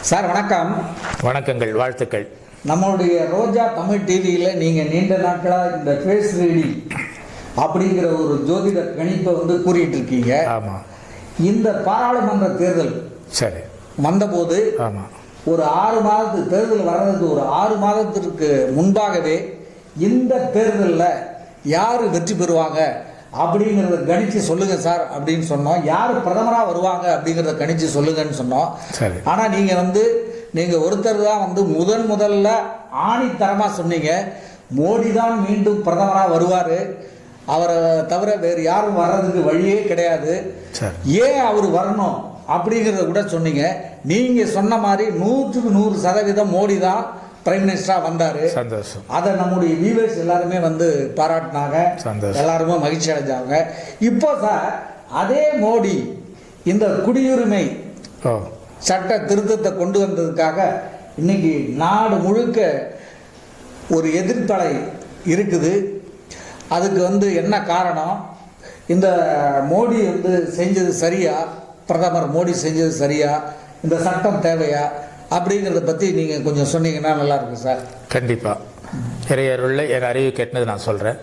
Sir வணக்கம் வணக்கங்கள் வாழ்த்துக்கள் நம்மளுடைய ரோஜா தமிழ் டிவியில் நீங்கள் நீண்ட நாட்களாக இந்த ஃபேஸ் ரீடிங் அப்படிங்கிற ஒரு ஜோதிட கணிப்பை வந்து கூறிட்டு இருக்கீங்க ஆமாம் இந்த பாராளுமன்ற தேர்தல் சரி வந்தபோது ஆமாம் ஒரு ஆறு மாதத்து தேர்தல் வர்றதுக்கு ஒரு ஆறு மாதத்திற்கு முன்பாகவே இந்த தேர்தலில் யார் வெற்றி பெறுவாங்க அப்படிங்கிறத கணிச்சு சொல்லுங்க சார் அப்படின்னு சொன்னோம் யார் பிரதமராக வருவாங்க அப்படிங்கிறத கணிச்சு சொல்லுங்கன்னு சொன்னோம் சரி ஆனால் நீங்கள் வந்து நீங்கள் ஒருத்தர் தான் வந்து முதன் முதல்ல ஆணித்தரமாக சொன்னீங்க மோடி தான் மீண்டும் பிரதமராக வருவார் அவரை தவிர வேறு யாரும் வர்றதுக்கு வழியே கிடையாது சரி ஏன் அவர் வரணும் அப்படிங்கிறத கூட சொன்னீங்க நீங்கள் சொன்ன மாதிரி நூற்றுக்கு நூறு சதவீதம் மோடி தான் பிரைம் மினிஸ்டராக வந்தார் சந்தோஷம் அதை நம்முடைய வியூவர்ஸ் எல்லாருமே வந்து பாராட்டினாங்க சந்தோஷம். எல்லாருமே மகிழ்ச்சி அடைஞ்சாங்க இப்போ சார் அதே மோடி இந்த குடியுரிமை ஓ சட்ட திருத்தத்தை கொண்டு வந்ததுக்காக இன்னைக்கு நாடு முழுக்க ஒரு எதிர்ப்பலை இருக்குது அதுக்கு வந்து என்ன காரணம் இந்த மோடி வந்து செஞ்சது சரியா பிரதமர் மோடி செஞ்சது சரியா இந்த சட்டம் தேவையா அப்படிங்கிறத பற்றி நீங்கள் கொஞ்சம் சொன்னீங்கன்னா நல்லா இருக்கும் சார் கண்டிப்பாக இறையருள்ள என் அறிவு கேட்டது நான் சொல்கிறேன்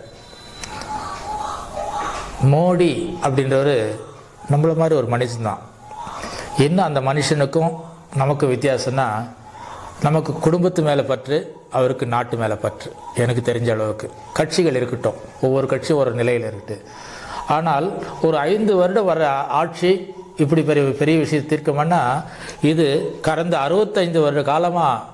மோடி அப்படின்றவர் நம்மள மாதிரி ஒரு மனுஷன்தான் என்ன அந்த மனுஷனுக்கும் நமக்கு வித்தியாசம்னா நமக்கு குடும்பத்து மேலே பற்று அவருக்கு நாட்டு மேலே பற்று எனக்கு தெரிஞ்ச அளவுக்கு கட்சிகள் இருக்கட்டும் ஒவ்வொரு கட்சியும் ஒரு நிலையில் இருக்குது ஆனால் ஒரு ஐந்து வருடம் வர ஆட்சி இப்படி பெரிய பெரிய விஷயம் தீர்க்கமானா இது கடந்த அறுபத்தைந்து வருட காலமாக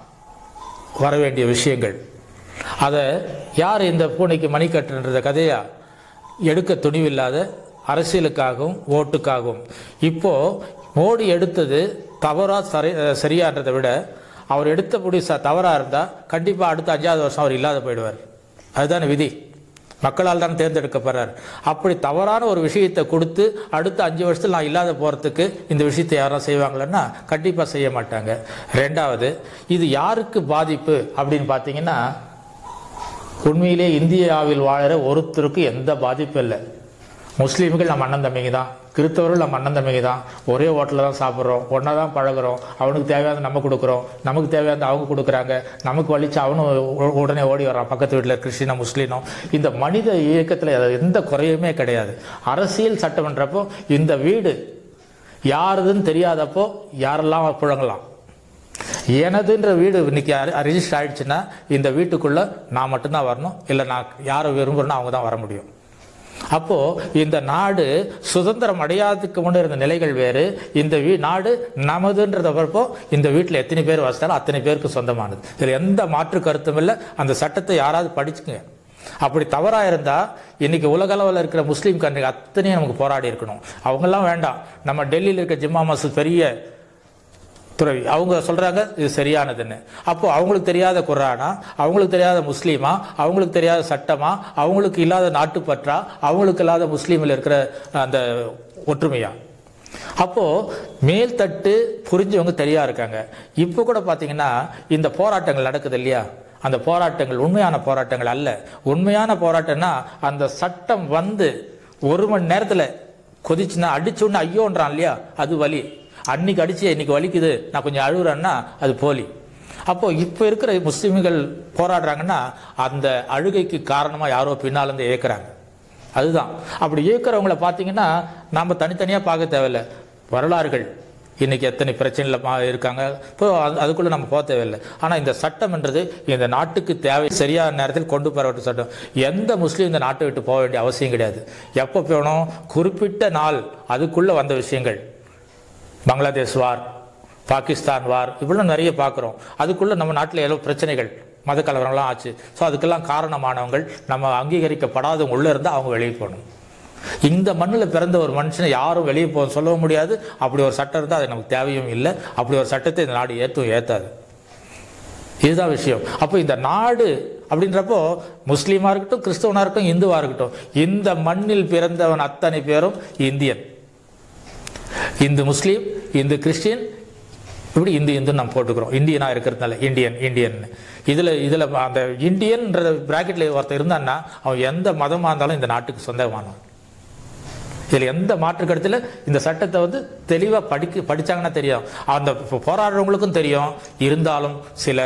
வர வேண்டிய விஷயங்கள் அதை யார் இந்த பூனைக்கு மணி கட்டுன்ற கதையா எடுக்க துணிவில்லாத அரசியலுக்காகவும் ஓட்டுக்காகவும் இப்போ மோடி எடுத்தது தவறா சரி சரியான்றதை விட அவர் எடுத்தபடி ச தவறாக இருந்தால் கண்டிப்பாக அடுத்த அஞ்சாவது வருஷம் அவர் இல்லாத போயிடுவார் அதுதானே விதி மக்களால் தான் தேர்ந்தெடுக்கப்படுறார் அப்படி தவறான ஒரு விஷயத்தை கொடுத்து அடுத்த அஞ்சு வருஷத்தில் நான் இல்லாத போகிறதுக்கு இந்த விஷயத்தை யாரும் செய்வாங்களன்னா கண்டிப்பாக செய்ய மாட்டாங்க ரெண்டாவது இது யாருக்கு பாதிப்பு அப்படின்னு பார்த்தீங்கன்னா உண்மையிலே இந்தியாவில் வாழற ஒருத்தருக்கு எந்த பாதிப்பும் இல்லை முஸ்லீம்கள் நம்ம அண்ணன் தம்பிங்க தான் கிறிஸ்தவர்கள் நம்ம அண்ணன் தம்பிங்க தான் ஒரே ஹோட்டலில் தான் சாப்பிட்றோம் ஒன்றா தான் பழகுறோம் அவனுக்கு தேவையானது நம்ம கொடுக்குறோம் நமக்கு தேவையானது அவங்க கொடுக்குறாங்க நமக்கு வலிச்சு அவனும் உ- உடனே ஓடி வர்றான் பக்கத்து வீட்டில் கிறிஸ்டினோ முஸ்லீனோ இந்த மனித இயக்கத்தில் எந்த குறையுமே கிடையாது அரசியல் சட்டமன்றப்போ இந்த வீடு யாருதுன்னு தெரியாதப்போ யாரெல்லாம் புழங்கலாம் எனதுன்ற வீடு இன்னைக்கு ரிஜிஸ்டர் ஆயிடுச்சுன்னா இந்த வீட்டுக்குள்ள நான் மட்டும்தான் வரணும் இல்லை நான் யாரை விரும்புகிறேனோ அவங்க தான் வர முடியும் அப்போ இந்த நாடு சுதந்திரம் அடையாததுக்கு முன்னே இருந்த நிலைகள் வேறு இந்த வீ நாடு நமதுன்றத பொறுப்போ இந்த வீட்டில் எத்தனை பேர் வசித்தாலும் அத்தனை பேருக்கு சொந்தமானது இதில் எந்த மாற்று கருத்தும் இல்லை அந்த சட்டத்தை யாராவது படிச்சுங்க அப்படி தவறா இருந்தா இன்னைக்கு உலக அளவில் இருக்கிற முஸ்லீம் கண்ட்ரி அத்தனையும் நமக்கு போராடி இருக்கணும் அவங்கெல்லாம் வேண்டாம் நம்ம டெல்லியில் இருக்க ஜிம்மா மசூத் பெரிய துறவி அவங்க சொல்றாங்க இது சரியானதுன்னு அப்போ அவங்களுக்கு தெரியாத குரானா அவங்களுக்கு தெரியாத முஸ்லீமா அவங்களுக்கு தெரியாத சட்டமா அவங்களுக்கு இல்லாத நாட்டுப்பற்றா அவங்களுக்கு இல்லாத முஸ்லீமில் இருக்கிற அந்த ஒற்றுமையா அப்போ மேல்தட்டு புரிஞ்சவங்க தெரியா இருக்காங்க இப்போ கூட பாத்தீங்கன்னா இந்த போராட்டங்கள் நடக்குது இல்லையா அந்த போராட்டங்கள் உண்மையான போராட்டங்கள் அல்ல உண்மையான போராட்டம்னா அந்த சட்டம் வந்து ஒரு மணி நேரத்துல கொதிச்சுன்னா அடிச்ச உடனே ஐயோன்றான் இல்லையா அது வலி அன்னைக்கு அடிச்சு இன்னைக்கு வலிக்குது நான் கொஞ்சம் அழுகுறேன்னா அது போலி அப்போ இப்போ இருக்கிற முஸ்லிம்கள் போராடுறாங்கன்னா அந்த அழுகைக்கு காரணமா யாரோ பின்னால இருந்து ஏற்கிறாங்க அதுதான் அப்படி இயக்குறவங்கள பார்த்தீங்கன்னா நாம தனித்தனியாக பார்க்க தேவையில்லை வரலாறுகள் இன்னைக்கு எத்தனை பிரச்சனையில் மா- இருக்காங்க இப்போ அது- அதுக்குள்ள நம்ம போக தேவையில்லை ஆனால் இந்த சட்டம்ன்றது இந்த நாட்டுக்கு தேவை சரியான நேரத்தில் கொண்டு போகிற சட்டம் எந்த முஸ்லீம் இந்த நாட்டை விட்டு போக வேண்டிய அவசியம் கிடையாது எப்போ போகணும் குறிப்பிட்ட நாள் அதுக்குள்ள வந்த விஷயங்கள் பங்களாதேஷ் வார் பாகிஸ்தான் வார் இவ்வளோ நிறைய பார்க்குறோம் அதுக்குள்ள நம்ம நாட்டில் எவ்வளோ பிரச்சனைகள் மத கலவரம்லாம் ஆச்சு ஸோ அதுக்கெல்லாம் காரணமானவங்கள் நம்ம அங்கீகரிக்கப்படாதவங்க உள்ளே இருந்தால் அவங்க வெளியே போகணும் இந்த மண்ணில் பிறந்த ஒரு மனுஷனை யாரும் வெளியே போக சொல்லவும் முடியாது அப்படி ஒரு சட்டம் இருந்தால் அது நமக்கு தேவையும் இல்லை அப்படி ஒரு சட்டத்தை இந்த நாடு ஏற்றும் ஏற்றாது இதுதான் விஷயம் அப்போ இந்த நாடு அப்படின்றப்போ முஸ்லீமா இருக்கட்டும் கிறிஸ்தவனா இருக்கட்டும் இந்துவா இருக்கட்டும் இந்த மண்ணில் பிறந்தவன் அத்தனை பேரும் Indian Hindu Muslim Hindu Christian இப்படி இந்து இந்து நம்ம போட்டுக்கிறோம் இந்தியனா இருக்கிறதுனால இந்தியன் இந்தியன் இதுல இதுல அந்த இந்தியன்ற பிராக்கெட்ல ஒருத்தர் இருந்தான்னா அவன் எந்த மதமா இருந்தாலும் இந்த நாட்டுக்கு சொந்தமானவன் இதில் எந்த மாற்று கருத்தில் இந்த சட்டத்தை வந்து தெளிவாக படிக்க படிச்சாங்கன்னா தெரியும் அந்த போ- போராடுறவங்களுக்கும் தெரியும் இருந்தாலும் சில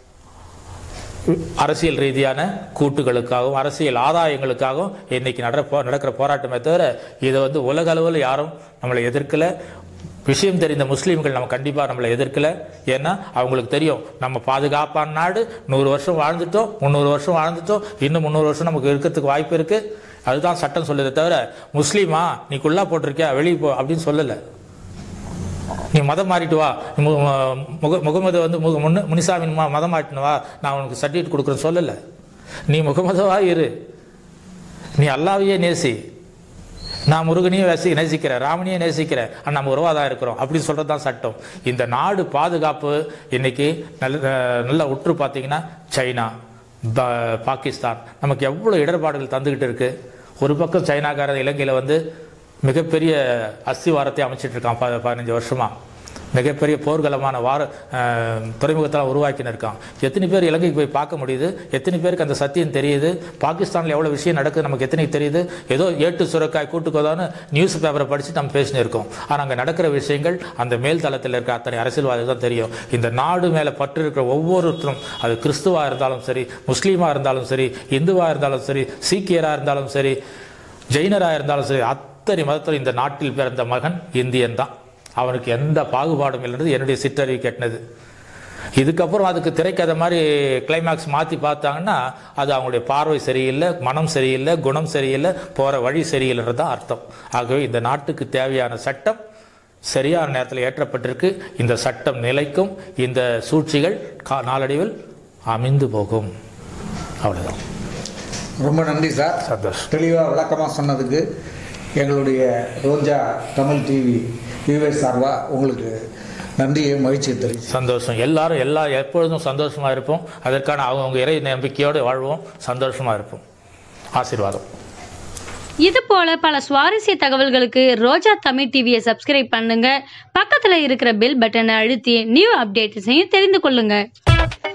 அரசியல் ரீதியான கூட்டுகளுக்காகவும் அரசியல் ஆதாயங்களுக்காகவும் இன்னைக்கு நடற போ நடக்கிற போராட்டமே தவிர இதை வந்து உலக அளவில் யாரும் நம்மளை எதிர்க்கல விஷயம் தெரிந்த முஸ்லீம்கள் நம்ம கண்டிப்பாக நம்மளை எதிர்க்கல ஏன்னா அவங்களுக்கு தெரியும் நம்ம பாதுகாப்பான நாடு நூறு வருஷம் வாழ்ந்துட்டோம் முந்நூறு வருஷம் வாழ்ந்துட்டோம் இன்னும் முந்நூறு வருஷம் நமக்கு இருக்கிறதுக்கு வாய்ப்பு இருக்கு அதுதான் சட்டம் சொல்லுதே தவிர முஸ்லீமா நீ குல்லா போட்டிருக்கியா வெளியே போ அப்படின்னு சொல்லலை நீ மதம் மாறிட்டு வா மு- மு- முக முகமது வந்து முக- முன்னு- முனிசாமி ம- மதம் மாறிட்டு வா நான் உனக்கு சர்டிஃபிகேட் கொடுக்குறேன்னு சொல்லலை நீ முகமதவா இரு நீ அல்லாவையே நேசி நான் முருகனையும் நேசி நேசிக்கிறேன் ராமனையும் நேசிக்கிறேன் ஆனா நம்ம உறவாக தான் இருக்கிறோம் அப்படின்னு சொல்றது தான் சட்டம் இந்த நாடு பாதுகாப்பு இன்னைக்கு நல்ல அஹ், நல்லா உற்று பார்த்தீங்கன்னா சைனா ப- பாகிஸ்தான் நமக்கு எவ்வளோ இடர்பாடுகள் தந்துக்கிட்டு இருக்கு ஒரு பக்கம் சைனாக்காரன் இலங்கையில் வந்து மிகப்பெரிய அஸ்திவாரத்தை அமைச்சிட்டு இருக்கான் ப- பதினஞ்சு வருஷமா மிகப்பெரிய போர்க்களமான வார அஹ், துறைமுகத்தெல்லாம் உருவாக்கின்னு இருக்கான் எத்தனை பேர் இலங்கைக்கு போய் பார்க்க முடியுது எத்தனை பேருக்கு அந்த சத்தியம் தெரியுது பாகிஸ்தானில் எவ்வளோ விஷயம் நடக்குது நமக்கு எத்தனை தெரியுது ஏதோ ஏட்டு சுரக்காய் கூட்டுக்கோதான்னு நியூஸ் பேப்பரை படித்து நம்ம பேசினு இருக்கோம் ஆனால் அங்கே நடக்கிற விஷயங்கள் அந்த மேல் தளத்தில் இருக்க அத்தனை அரசியல்வாதிகள் தான் தெரியும் இந்த நாடு மேலே பற்று இருக்கிற ஒவ்வொருத்தரும் அது கிறிஸ்துவாக இருந்தாலும் சரி முஸ்லீமாக இருந்தாலும் சரி இந்துவாக இருந்தாலும் சரி சீக்கியராக இருந்தாலும் சரி ஜெயினராக இருந்தாலும் சரி அத்தனை மதத்தில் இந்த நாட்டில் பிறந்த மகன் இந்தியன் தான் அவனுக்கு எந்த பாகுபாடும் இல்லைன்றது என்னுடைய சிற்றறிவு கேட்டினது இதுக்கப்புறம் அதுக்கு திரைக்கதை மாதிரி கிளைமேக்ஸ் மாற்றி பார்த்தாங்கன்னா அது அவங்களுடைய பார்வை சரியில்லை மனம் சரியில்லை குணம் சரியில்லை போகிற வழி சரியில்லைன்றது தான் அர்த்தம் ஆகவே இந்த நாட்டுக்கு தேவையான சட்டம் சரியான நேரத்தில் ஏற்றப்பட்டிருக்கு இந்த சட்டம் நிலைக்கும் இந்த சூழ்ச்சிகள் கா நாளடைவில் அமைந்து போகும் அவ்வளவுதான் ரொம்ப நன்றி சார் சந்தோஷம் தெளிவாக விளக்கமாக சொன்னதுக்கு எங்களுடைய ரோஜா தமிழ் டிவி வியூவர் சார்பாக உங்களுக்கு நன்றியை மகிழ்ச்சியை தெரிவிச்சு சந்தோஷம் எல்லாரும் எல்லா எப்பொழுதும் சந்தோஷமா இருப்போம் அதற்கான அவங்கவுங்க இறை நம்பிக்கையோடு வாழ்வோம் சந்தோஷமா இருப்போம் ஆசீர்வாதம் இது போல பல சுவாரஸ்ய தகவல்களுக்கு ரோஜா தமிழ் டிவியை சப்ஸ்கிரைப் பண்ணுங்க பக்கத்துல இருக்கிற பெல் பட்டனை அழுத்தி நியூ அப்டேட்ஸையும் தெரிந்து கொள்ளுங்க